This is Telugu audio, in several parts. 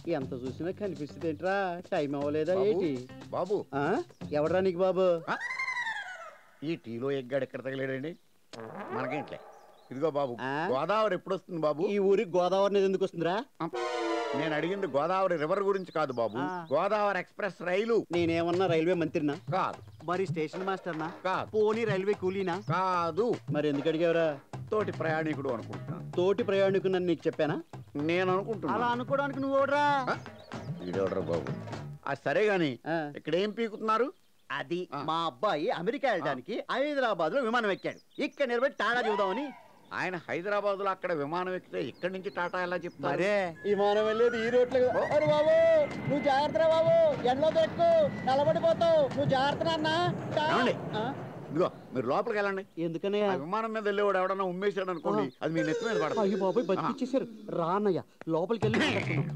ఎంత చూసినా కనిపిస్తుంది ఏంట్రా టైం అవ్వలేదా బాబు, ఏంటి బాబు ఆ? ఎవడ్రా నీకు బాబు ఈ టీలో ఎగ్గాడు ఎక్కడ తగిలాడండి మనకేంట్లే ఇదిగో బాబు ఆ? గోదావరి ఎప్పుడు వస్తుంది బాబు ఈ ఊరికి గోదావరి నది ఎందుకు వస్తుందిరా నేను అడిగింది గోదావరి రివర్ గురించి కాదు బాబు ఆ. గోదావరి ఎక్స్ప్రెస్ రైలు నేనేమన్నా రైల్వే మంత్రినా కాదు మరి స్టేషన్ మాస్టర్నా కాదు పోనీ రైల్వే కూలీనా కాదు మరి ఎందుకు అడిగావురా తోటి ప్రయాణికుడు అనుకుంటున్నాను తోటి ప్రయాణికు నన్ను నీకు చెప్పానా నేను అలా అనుకుంటున్నాను అనుకోవడానికి నువ్వు ఓడరా ఆ? వీడెవడ్రా బాబు ఆ సరే గాని ఆ. ఇక్కడ ఏం పీకుతున్నారు అది ఆ. మా అబ్బాయి అమెరికా వెళ్ళడానికి హైదరాబాద్ లో విమానం ఎక్కాడు ఇక్కడ నిలబెట్టి టాటా చూద్దామని ఆయన హైదరాబాద్ లో అక్కడ విమానం ఎక్కితే ఇక్కడి నుంచి టాటా ఎలా చెప్తారు మరే విమానం వెళ్ళేది ఈ రోడ్లు అరే బాబు నువ్వు జాగ్రత్త బాబు ఎండలో దొక్కు నిలబడిపోతావు నువ్వు జాగ్రత్త నాన్న ఏమండి? ఇదిగో మీరు లోపలికి వెళ్ళండి ఎందుకనే ఆ విమానం మీద వెళ్ళేవాడు ఎవడన్నా ఉమ్మేశాడు అనుకోండి అది మీ నెత్తి మీద పడదు అయ్యో బాబాయ్ బతికిచ్చేసారు రా అన్నయ్య లోపలికి వెళ్ళి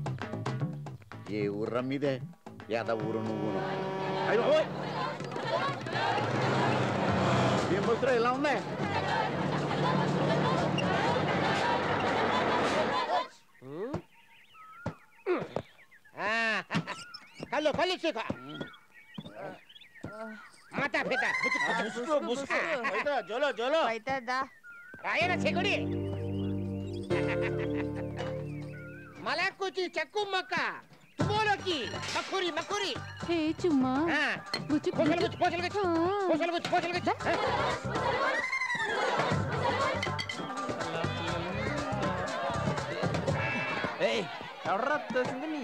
ఏ ఊర్ర మీదే యాద ఊరు నువ్వు అయ్యో ఓయ్! ఏం బస్సురా ఇలా ఉంది హలో కళ్ళు చూక మాతా పిత బుసుకు బుసుకు జోలో జోలో అవుతుందా రాయన చెగుడి మలక్కుచి చెక్కు మొక్క తుమోలోకి మక్కురి మక్కురి హే చుమ్మా ఆ, బుజ్జి పూసలు గుచ్చు పూసలు గుచ్చు పూసలు గుచ్చు పూసలు గుచ్చు ఎవడరా తోసింది నీ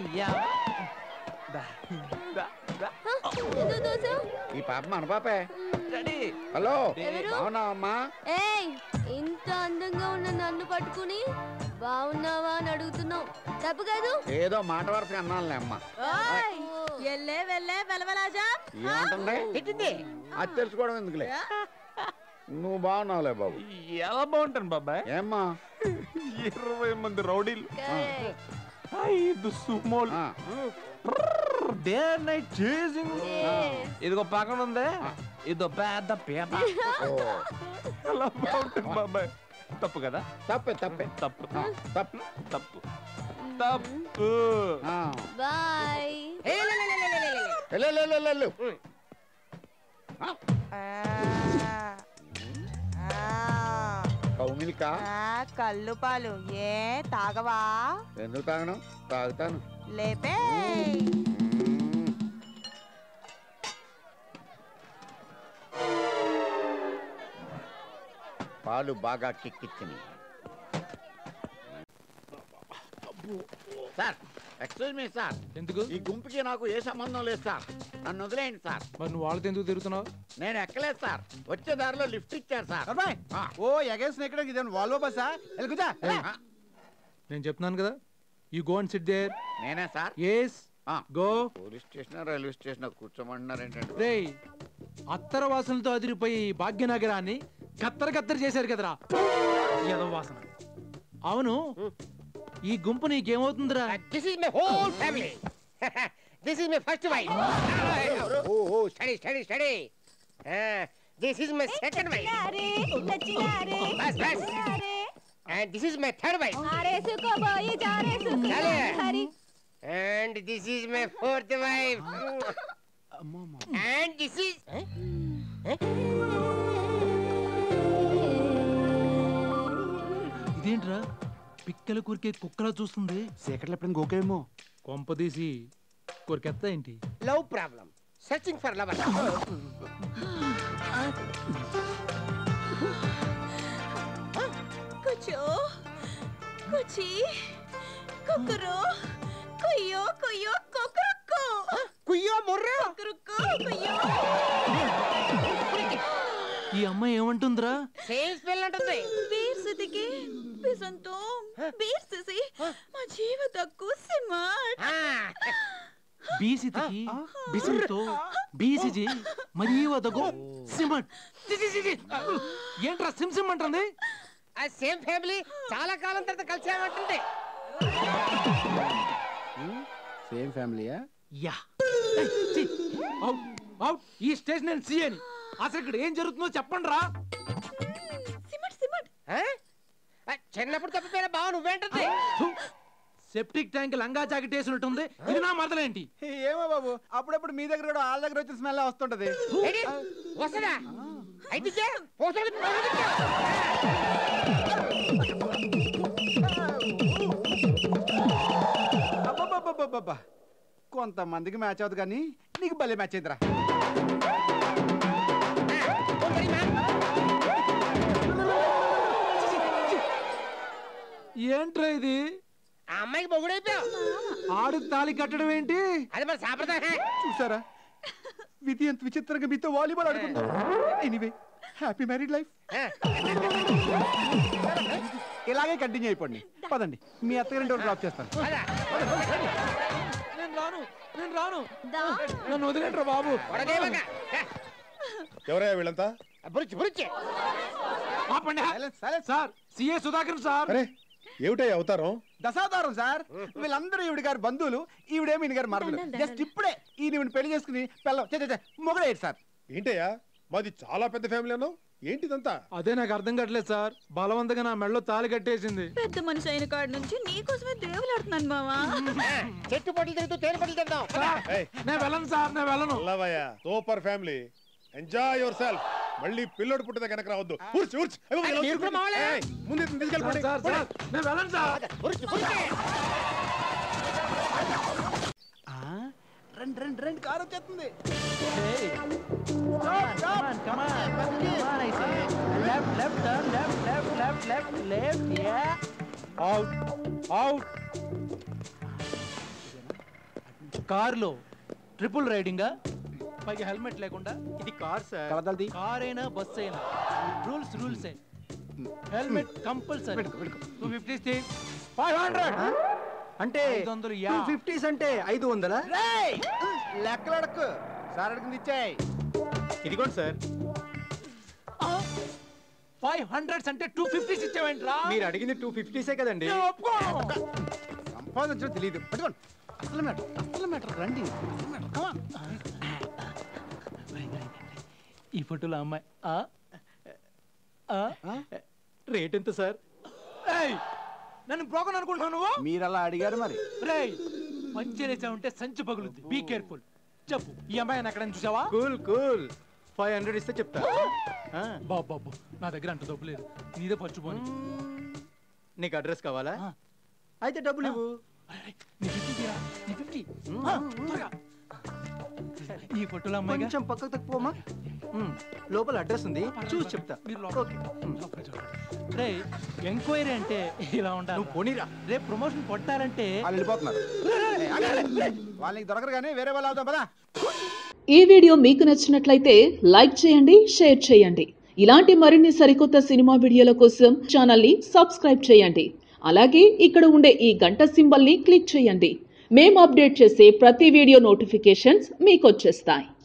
ఎందుకు దోసావు ఈ పాప మన పాపే రెడీ హలో ఎవరు? బాగున్నావా అమ్మా ఏయ్ ఇంత అందంగా ఉన్న నన్ను పట్టుకుని బాగున్నావా అని అడుగుతున్నావు తప్పు కాదు ఏదో మాట వరుసగా అన్నానులే అమ్మా ఎల్లే వెళ్ళే వెలవలాజా ఏమంటుంది తిట్టింది అది తెలుసుకోవడం ఎందుకులే నువ్వు బాగున్నావులే బాబు ఎలా బాగుంటాను బాబాయ్ ఏమ్మా ఇరవై మంది రౌడీలు కరెక్ట్. ఐదు సుమోలు ఆ, డే నైట్ చేసింగ్ ఏ. ఇదిగో పక్కన ఉందే ఇదో పెద్ద పేప ఓ, ఎలా బాగుంటుంది బాబాయ్ తప్పు కదా తప్పే తప్పే తప్పు ఆ, తప్పు తప్పు తప్పు ఆ. బాయ్ ఏ, లే, లే, లే, లే, లే, లే, లే. వెళ్ళు, వెళ్ళు, వెళ్ళు, వెళ్ళు. ఆ, కౌమిలిక కళ్ళు పాలు ఏ తాగవా ఎందుకు తాగను తాగుతాను లేపే మ్మ్. పాలు బాగా కిక్కిచ్చినాయి సార్ ఎక్స్క్యూజ్ మీ సార్ ఎందుకు ఈ గుంపుకి నాకు ఏ సంబంధం లేదు సార్ నన్ను వదిలేయండి సార్ మరి నువ్వు వాళ్ళతో ఎందుకు తిరుగుతున్నావు నేను ఎక్కలేదు సార్ వచ్చే దారిలో లిఫ్ట్ ఇచ్చారు సార్ ఆ. ఓ ఎగేసిన ఇక్కడ ఇదేం వాల్వో బస్సా వెళ్ళుకుదా ఆ, నేను చెప్తున్నాను కదా you go and sit there నేనే సార్ ఎస్ ఆ. Go police station railway station కూర్చోమంటున్నారు ఏంటంటే రే అత్తర వాసనలతో అదిరిపోయి ఈ భాగ్యనగరాన్ని కత్తర కత్తర చేశారు కదరా ఏదో వాసన అవును ఈ గుంపు నీకేమవుతుందిరా this is my whole family this is my first wife ఓ ఓ స్టడీ స్టడీ స్టడీ this is my second wife బస్ బస్ and this is my third wife ఆరేసుకోబోయి జారేసుకో చాలే. Hari and this is my fourth wife and this is ఇదేంట్రా పిక్కల కొరికే కుక్కలా చూస్తుంది చీకట్లో ఎప్పుడు గోకేమో కొంపదీసి కొరికెత్త ఏంటి love problem searching for lover కుచో కుచి కుకురు కుయ్యో కుయ్యో కుకురుక్కు కుయ్యో ముర్రో కుకురుక్కు కుయ్యో ఈ అమ్మాయి ఏమంటుందిరా సేల్స్ స్మెల్ అంటుంది బీర్ సితికి బిసంతో బీర్ సిసి మా జీవితకు సిమాట్ బీసితికి బిసితో బీసిజి మరీ వదగు సిమట్ చి, చి, చి, చి. ఏంట్రా సిమ్ సిమ్ అంటుంది ఆ సేమ్ ఫ్యామిలీ చాలా కాలం తర్వాత కలిసామంటుంది సేమ్ ఫ్యామిలీయా యా ఏయ్, చి. అవుట్ అవుట్ ఈ స్టేషన్ నేను సి అని అసలు ఇక్కడ ఏం జరుగుతుందో చెప్పండి రా సిమట్ సిమట్ ఆ? ఆ, చిన్నప్పుడు తప్పిపోయిన బావ నువ్వేంటుంది సెప్టిక్ ట్యాంక్ లంగా జాకెట్ వేసినట్టుంది ఇది నా మరదలేంటి ఏమో బాబు అప్పుడప్పుడు మీ దగ్గర కూడా వాళ్ళ దగ్గర వచ్చిన స్మెల్ వస్తుంటది ఏంటి? వస్తుందా అయితే ఇచ్చే. పోతుంది, పోతుంది. అబ్బబ్బబ్బబ్బబ్బా. కొంతమందికి మ్యాచ్ అవుతుంది కానీ నీకు భలే మ్యాచ్ అయిందిరా పోతుంది, మా. ఏంట్రా ఇది ఆ అమ్మాయికి మొగుడైపోయావు ఆడు తాళి కట్టడం ఏంటి అది మన సాంప్రదాయం చూసారా విధి ఎంత విచిత్రంగా మీతో వాలీబాల్ ఆడుకుంటా ఎనీవే హ్యాపీ మ్యారీడ్ లైఫ్ ఇలాగే కంటిన్యూ అయిపోండి పదండి మీ అత్తగారింటి డ్రాప్ చేస్తాను పద. నేను రాను నేను రాను నన్ను వదిలేంట్రా బాబు వడదేవక. ఎవరయ్యా వీళ్ళంతా బురుచి బురుచి ఆపండి Silence, silence. Sir CA Sudhakar sir అరే ఏమిటయ్యా అవతారం దశావతారం సార్ వీళ్ళందరూ ఈవిడ గారి బంధువులు ఈవిడేమి ఈయన గారి మరదలు జస్ట్ ఇప్పుడే ఈయన ఈవిడ పెళ్లి చేసుకుని పెళ్ళం మొగలేదు సార్ ఏంటయ్యా మాది చాలా పెద్ద ఫ్యామిలీ అన్నావు ఏంటిదంతా అదే నాకు అర్థం కావట్లేదు సార్ బలవంతంగా నా మెళ్ళలో తాళి కట్టేసింది పెద్ద మనిషి అయిన కాడి నుంచి నీకోసమే దేవులాడుతున్నాను మావా ఆ, చెట్టు పొట్లు తిరుగుతూ తేనె పొట్లు తిందాం ఏయ్, నేను వెళ్ళను సార్ నేను వెళ్ళను అల్లవయ్యా super family enjoy yourself మళ్ళీ పిల్లోడు పుట్టిన కనుక రావద్దు ఊర్చి ఊర్చి అయ్యో, అరే, మీరు కూడా మావాలే? ఏయ్, ముందు ఇతన్ని సార్ తీసుకెళ్ళిపోండి. సార్ సార్ నేను వెళ్ళను సార్ బురుచి బురుచి రండి రండి రండి కారు వచ్చేస్తుంది అవుట్ అవుట్ కారులో ట్రిపుల్ రైడింగా పైగా హెల్మెట్ లేకుండా ఇది కార్ సార్ కలదల్ది కార్ అయినా బస్ అయినా rules rules helmet compulsory two fifty five hundred అంటే ఐదు వందలు యా. టూ ఫిఫ్టీస్ అంటే ఐదు వందలా లెక్కలు అడక్కు సార్ అడిగింది ఇచ్చాయి ఇదిగోండి సార్ ఫైవ్ హండ్రెడ్స్ అంటే టూ ఫిఫ్టీస్ ఇచ్చావేంట్రా మీరు అడిగింది టూ ఫిఫ్టీసే కదండి నేను ఒప్పుకోను. సంపాదించడం తెలియదు పట్టుకోండి అసలు మ్యాటర్ అసలు మ్యాటర్ రండి అసలు మ్యాటర్ కమాన్ ఈ ఫోటోలో అమ్మాయి ఆ? ఆ? రేట్ ఎంత సార్ ఏయ్, నన్ను బ్రోకన్ అనుకుంటున్నావు నువ్వు మీరు అలా అడిగారు మరి రేయ్ పంచరేసా ఉంటే సంచి పగులుద్ది బీ కేర్ఫుల్ చెప్పు ఈ అమ్మాయిని ఎక్కడ చూసావా కూల్ కూల్ ఫైవ్ హండ్రెడ్ ఇస్తే చెప్తా ఆ, బాబు బాబు నా దగ్గర అంత డబ్బు లేదు నీదే పచ్చుపోని నీకు అడ్రస్ కావాలా ఆ. అయితే డబ్బులు ఇవ్వు అరే, నీ ఫిఫ్టీ తీరా నీ ఫిఫ్టీ త్వరగా ఈ ఫోటోలో అమ్మాయిగా కొంచెం పక్కకు తక్కువమ్మా లోపల అడ్రస్ ఉంది చూసి చెప్తా మీరు లోపల. ఓకే లోపల చూడండి. రేయ్ ఎంక్వైరీ అంటే ఇలా ఉండాలి నువ్వు పోనీరా రేపు ప్రమోషన్ కొట్టారంటే వాళ్ళు వెళ్ళిపోతున్నారు ఏయ్, ఆగండి. వాళ్ళకి దొరకరు కానీ వేరే వాళ్ళు అవుతాం పదా ఈ వీడియో మీకు నచ్చినట్లయితే లైక్ చేయండి షేర్ చేయండి ఇలాంటి మరిన్ని సరికొత్త సినిమా వీడియోల కోసం ఛానల్ని సబ్స్క్రైబ్ చేయండి అలాగే ఇక్కడ ఉండే ఈ గంట సింబల్ని క్లిక్ చేయండి మేము అప్డేట్ చేసే ప్రతి వీడియో నోటిఫికేషన్స్ మీకు వచ్చేస్తాయి